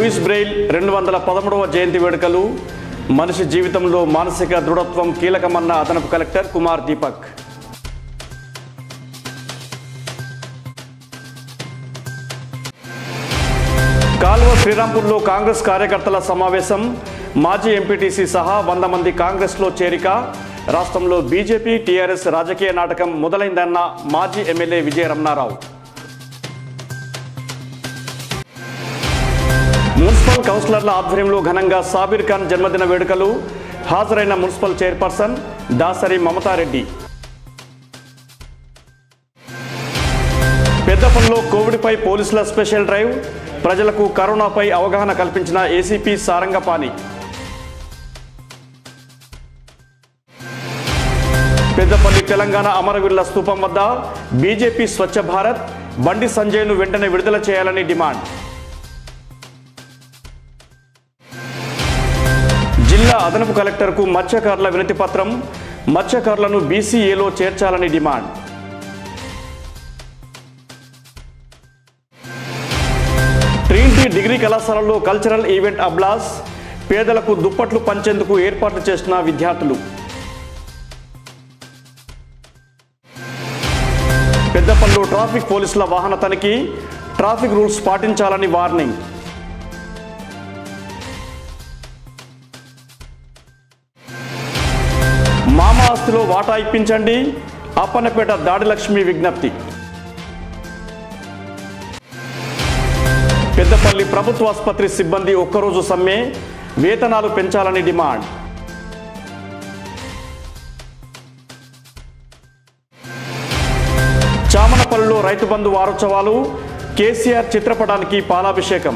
Louis Braille రెండు వందల పదమూడవ జయంతి వేడుకలు మనిషి జీవితంలో మానసిక దృఢత్వం కీలకమన్న అదనపు కలెక్టర్ కుమార్ దీపక్ కాల్వ శ్రీరాంపూర్లో కాంగ్రెస్ కార్యకర్తల సమావేశం మాజీ ఎంపీటీసీ సహా వంద మంది కాంగ్రెస్లో చేరిక రాష్ట్రంలో బీజేపీ టీఆర్ఎస్ రాజకీయ నాటకం మొదలైందన్న మాజీ ఎమ్మెల్యే విజయ రమణారావు మున్సిపల్ కౌన్సిలర్ల ఆధ్వర్యంలో ఘనంగా సాబిర్ ఖాన్ జన్మదిన వేడుకలు హాజరైన మున్సిపల్ చైర్పర్సన్ దాసరి మమతారెడ్డి పెద్దపల్లిలో కోవిడ్పై పోలీసుల స్పెషల్ డ్రైవ్ ప్రజలకు కరోనాపై అవగాహన కల్పించిన ఏసీపీ సారంగపాణి పెద్దపల్లి తెలంగాణ అమరవీరుల స్తూపం వద్ద బీజేపీ స్వచ్ఛ భారత్ బండి సంజయ్ను వెంటనే విడుదల చేయాలని డిమాండ్ జిల్లా అదనపు కలెక్టర్కు మత్స్యకారుల వినతి పత్రం మత్స్యకారులను బీసీఏలో చేర్చాలని డిమాండ్ ట్రీంటీ డిగ్రీ కళాశాలలో కల్చరల్ ఈవెంట్ అబ్లాస్ పేదలకు దుప్పట్లు పంచేందుకు ఏర్పాట్లు చేసిన విద్యార్థులు పెద్దపల్లిలో ట్రాఫిక్ పోలీసుల వాహన తనిఖీ ట్రాఫిక్ రూల్స్ పాటించాలని వార్నింగ్ మామ ఆస్తిలో వాటా ఇప్పించండి అప్పన్నపేట దాడి లక్ష్మి విజ్ఞప్తి పెద్దపల్లి ప్రభుత్వ ఆసుపత్రి సిబ్బంది ఒక్కరోజు సమ్మె వేతనాలు పెంచాలని డిమాండ్ చామనపల్లిలో రైతు బంధు వారోత్సవాలు కేసీఆర్ చిత్రపటానికి పాలాభిషేకం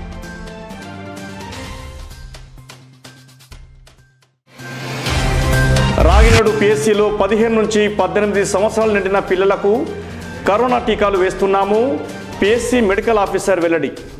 రాగినాడు పిఎస్సిలో పదిహేను నుంచి పద్దెనిమిది సంవత్సరాలు నిండిన పిల్లలకు కరోనా టీకాలు వేస్తున్నాము పిఎస్సి మెడికల్ ఆఫీసర్ వెల్లడి